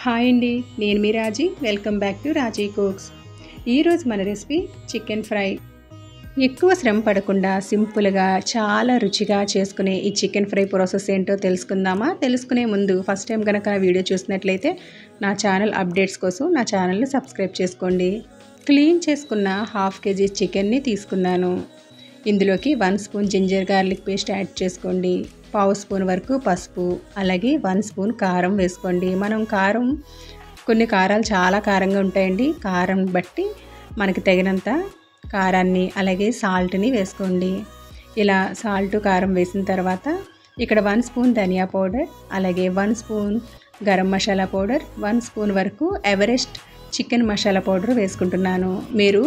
hi అండి నేను మీ Raji welcome back to Raji cooks ఈరోజు మన రెసిపీ చికెన్ ఫ్రై ఎక్కువ శ్రమ పడకుండా సింపుల్గా చాలా రుచిగా చేసుకునే ఈ చికెన్ ఫ్రై ప్రాసెస్ ఏంటో తెలుసుకుందామా తెలుసుకునే ముందు ఫస్ట్ టైం కనుక వీడియో చూసినట్లయితే నా ఛానల్ అప్డేట్స్ కోసం నా ఛానల్ని సబ్స్క్రైబ్ చేసుకోండి క్లీన్ చేసుకున్న హాఫ్ కేజీ చికెన్ని తీసుకున్నాను ఇందులోకి one spoon ginger garlic paste add చేసుకోండి పావు స్పూన్ వరకు పసుపు అలాగే వన్ స్పూన్ కారం వేసుకోండి మనం కారం కొన్ని కారాలు చాలా కారంగా ఉంటాయండి కారం బట్టి మనకి తగినంత కారాన్ని అలాగే సాల్ట్ని వేసుకోండి ఇలా సాల్ట్ కారం వేసిన తర్వాత ఇక్కడ వన్ స్పూన్ ధనియా పౌడర్ అలాగే one spoon garam masala powder one spoon వరకు ఎవరెస్ట్ చికెన్ మసాలా పౌడర్ వేసుకుంటున్నాను మీరు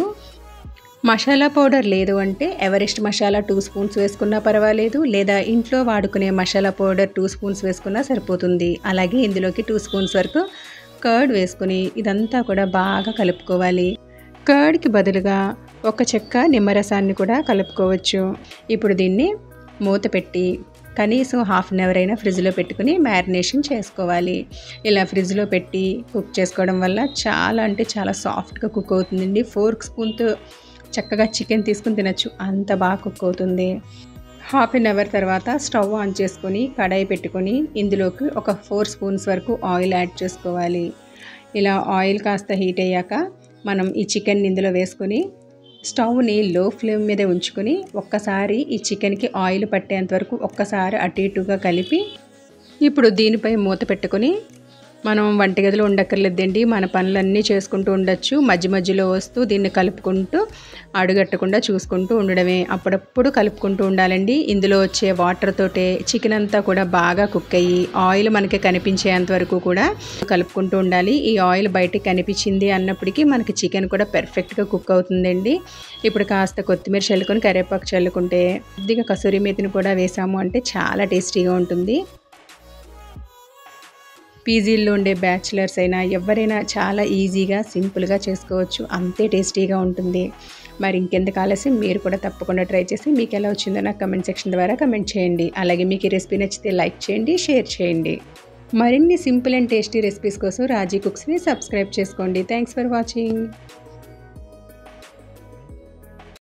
మసాలా పౌడర్ లేదు అంటే ఎవరెస్ట్ మసాలా టూ స్పూన్స్ వేసుకున్నా పర్వాలేదు లేదా ఇంట్లో వాడుకునే మసాలా పౌడర్ టూ స్పూన్స్ వేసుకున్నా సరిపోతుంది అలాగే ఇందులోకి టూ స్పూన్స్ వరకు కర్డ్ వేసుకుని ఇదంతా కూడా బాగా కలుపుకోవాలి కర్డ్కి బదులుగా ఒక చెక్క నిమ్మరసాన్ని కూడా కలుపుకోవచ్చు ఇప్పుడు దీన్ని మూత పెట్టి కనీసం హాఫ్ అన్ అవర్ అయినా ఫ్రిడ్జ్లో పెట్టుకుని మ్యారినేషన్ చేసుకోవాలి ఇలా ఫ్రిడ్జ్లో పెట్టి కుక్ చేసుకోవడం వల్ల చాలా అంటే చాలా సాఫ్ట్గా కుక్ అవుతుందండి ఫోర్క్ స్పూన్తో చక్కగా చికెన్ తీసుకుని తినచ్చు అంత బాగా కుక్ అవుతుంది హాఫ్ అన్ అవర్ తర్వాత స్టవ్ ఆన్ చేసుకొని కడాయి పెట్టుకొని ఇందులోకి ఒక ఫోర్ స్పూన్స్ వరకు ఆయిల్ యాడ్ చేసుకోవాలి ఇలా ఆయిల్ కాస్త హీట్ అయ్యాక మనం ఈ చికెన్ ఇందులో వేసుకొని స్టవ్ని లో ఫ్లేమ్ మీద ఉంచుకొని ఒక్కసారి ఈ చికెన్కి ఆయిల్ పట్టేంత వరకు ఒక్కసారి అటు ఇటుగా కలిపి ఇప్పుడు దీనిపై మూత పెట్టుకొని మనం వంటగదిలో ఉండక్కర్లేదండి మన పనులన్నీ చేసుకుంటూ ఉండొచ్చు మధ్య మధ్యలో వస్తూ దీన్ని కలుపుకుంటూ అడుగట్టకుండా చూసుకుంటూ ఉండడమే అప్పుడప్పుడు కలుపుకుంటూ ఉండాలండి ఇందులో వచ్చే వాటర్ తోటే చికెన్ అంతా కూడా బాగా కుక్ అయ్యి ఆయిల్ మనకి కనిపించేంత వరకు కూడా కలుపుకుంటూ ఉండాలి ఈ ఆయిల్ బయటకి కనిపించింది అన్నప్పటికీ మనకి చికెన్ కూడా పర్ఫెక్ట్గా కుక్ అవుతుందండి ఇప్పుడు కాస్త కొత్తిమీర చల్లుకొని కరివేపాకు చల్లుకుంటే కొద్దిగా కసూరి మేతిని కూడా వేసాము అంటే చాలా టేస్టీగా ఉంటుంది పీజీల్లో ఉండే బ్యాచిలర్స్ అయినా ఎవరైనా చాలా ఈజీగా సింపుల్గా చేసుకోవచ్చు అంతే టేస్టీగా ఉంటుంది మరి ఇంకెందుకు ఆలస్యం మీరు కూడా తప్పకుండా ట్రై చేసి మీకు ఎలా వచ్చిందో నాకు కమెంట్ సెక్షన్ ద్వారా కమెంట్ చేయండి అలాగే మీకు ఈ రెసిపీ నచ్చితే లైక్ చేయండి షేర్ చేయండి మరిన్ని సింపుల్ అండ్ టేస్టీ రెసిపీస్ కోసం రాజీ కుక్స్ని సబ్స్క్రైబ్ చేసుకోండి థ్యాంక్స్ ఫర్ వాచింగ్